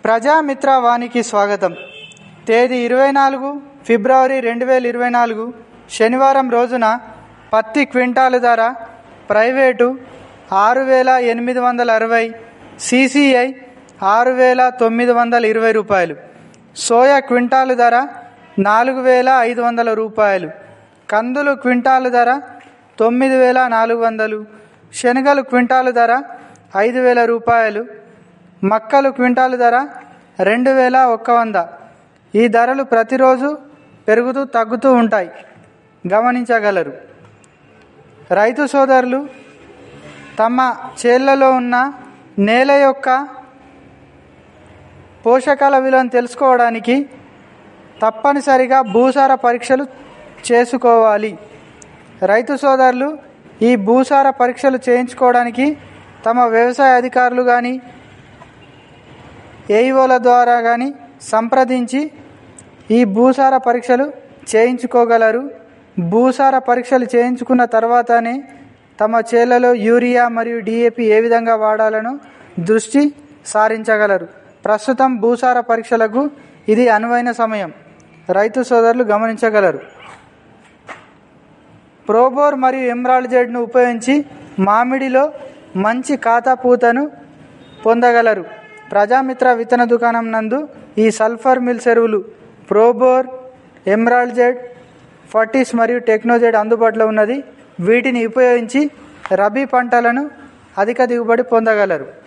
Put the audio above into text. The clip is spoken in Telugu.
ప్రజామిత్ర వానికి స్వాగతం తేదీ ఇరవై నాలుగు ఫిబ్రవరి రెండు వేల ఇరవై నాలుగు శనివారం రోజున పత్తి క్వింటాలు ధర ప్రైవేటు ఆరు వేల ఎనిమిది వందల అరవై సిసిఐ ఆరు వేల తొమ్మిది వందల ఇరవై రూపాయలు సోయా క్వింటాలు ధర నాలుగు వేల ఐదు వందల రూపాయలు కందులు క్వింటాలు ధర తొమ్మిది వేల నాలుగు వందలు శనగలు క్వింటాలు ధర ఐదు వేల రూపాయలు మక్కలు క్వింటాలు ధర రెండు వేల ఒక్క వంద ఈ ధరలు ప్రతిరోజు పెరుగుతూ తగ్గుతూ ఉంటాయి గమనించగలరు రైతు సోదరులు తమ చేళ్లలో ఉన్న నేల యొక్క పోషకాల విలువను తెలుసుకోవడానికి తప్పనిసరిగా భూసార పరీక్షలు చేసుకోవాలి రైతు సోదరులు ఈ భూసార పరీక్షలు చేయించుకోవడానికి తమ వ్యవసాయ అధికారులు కానీ ఏఈఓల ద్వారా కానీ సంప్రదించి ఈ భూసార పరీక్షలు చేయించుకోగలరు భూసార పరీక్షలు చేయించుకున్న తర్వాతనే తమ చేళ్లలో యూరియా మరియు డిఏపి ఏ విధంగా వాడాలనో దృష్టి సారించగలరు ప్రస్తుతం భూసార పరీక్షలకు ఇది అనువైన సమయం రైతు సోదరులు గమనించగలరు ప్రోబోర్ మరియు ఎమ్రాల్డ్ జెడ్ను ఉపయోగించి మామిడిలో మంచి ఖాతా పూతను పొందగలరు ప్రజామిత్ర విత్తన దుకాణం నందు ఈ సల్ఫర్ మిల్ ఎరువులు ప్రోబోర్ ఎమ్రాల్డ్ జెడ్ ఫర్టీస్ మరియు టెక్నోజెడ్ అందుబాటులో ఉన్నది వీటిని ఉపయోగించి రబీ పంటలను అధిక దిగుబడి పొందగలరు